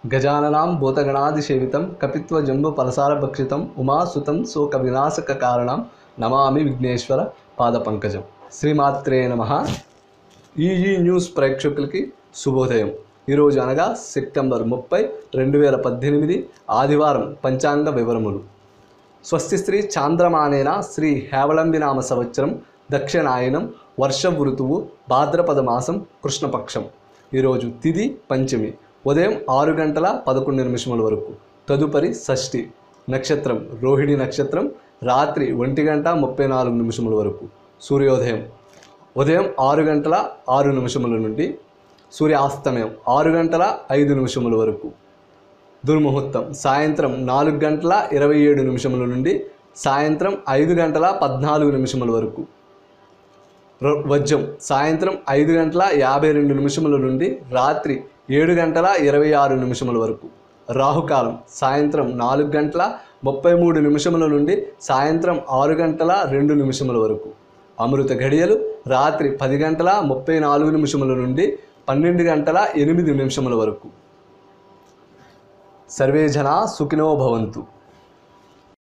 గజాననాం భూతగణాదిసేవితం కపిత్వ జంబు పలసార భక్షితం ఉమాసుతం శోక వినాశక కారణం నమామి విఘ్నేశ్వర పాద పంకజం శ్రీమాత్రే నమ ఈఈ న్యూస్ ప్రేక్షకులకి శుభోదయం ఈరోజు అనగా సెప్టెంబర్ ముప్పై రెండు వేల పద్దెనిమిది ఆదివారం పంచాంగ వివరములు స్వస్తి శ్రీ చాంద్రమానేన శ్రీ హేవళంబినామ సంవత్సరం దక్షిణాయనం వర్ష ఋతువు భాద్రపద మాసం కృష్ణపక్షం ఈరోజు తిది పంచమి ఉదయం ఆరు గంటల పదకొండు నిమిషముల వరకు తదుపరి షష్ఠి నక్షత్రం రోహిణి నక్షత్రం రాత్రి ఒంటి గంట ముప్పై నాలుగు నిమిషముల వరకు సూర్యోదయం ఉదయం ఆరు గంటల ఆరు నిమిషముల నుండి సూర్యాస్తమయం ఆరు గంటల ఐదు నిమిషముల వరకు దుర్ముహూర్తం సాయంత్రం నాలుగు గంటల ఇరవై ఏడు నిమిషముల నుండి సాయంత్రం ఐదు గంటల పద్నాలుగు నిమిషముల వరకు ర- వజ్రం సాయంత్రం ఐదు గంటల యాభై రెండు నిమిషముల నుండి రాత్రి ఏడు గంటల ఇరవై ఆరు నిమిషముల వరకు రాహుకాలం సాయంత్రం నాలుగు గంటల ముప్పై మూడు నిమిషముల నుండి సాయంత్రం ఆరు గంటల రెండు నిమిషముల వరకు అమృత ఘడియలు రాత్రి పది గంటల ముప్పై నాలుగు నిమిషముల నుండి పన్నెండు గంటల ఎనిమిది నిమిషముల వరకు సర్వే జనా సుఖినో భవంతు